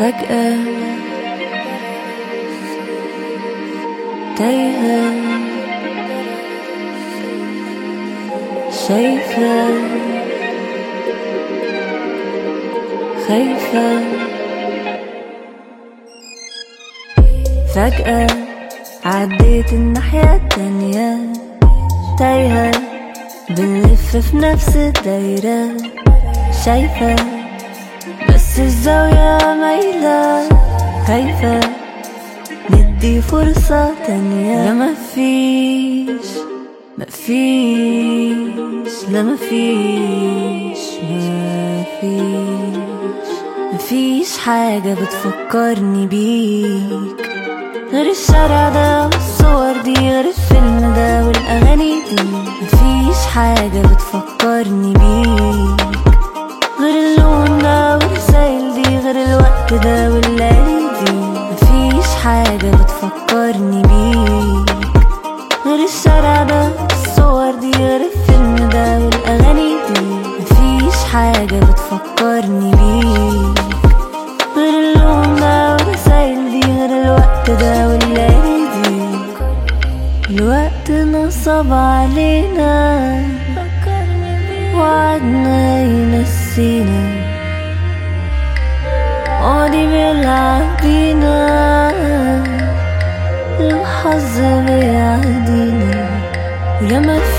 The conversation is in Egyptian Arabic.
فجأة تايهة شايفة خايفة فجأة عديت الناحية التانية تايهة بنلف في نفس الدايرة شايفة بس الزاوية مايلة خايفة ندي فرصة تانية لا مفيش مفيش لا مفيش مفيش مفيش حاجة بتفكرني بيك غير الشارع ده والصور دي غير الفيلم ده والأغاني دي مفيش حاجة بتفكرني بيك غير اللون ده والرسايل دي غير الوقت ده والليالي دي مفيش حاجة بتفكرني بيك غير الشارع ده والصور دي غير الفيلم ده والأغاني دي مفيش حاجة بتفكرني بيك غير اللون ده والرسايل دي غير الوقت ده والليالي دي الوقت نصب علينا وعدنا ينسينا ماضي بيلعب بينا الحظ بيعدينا ويا ما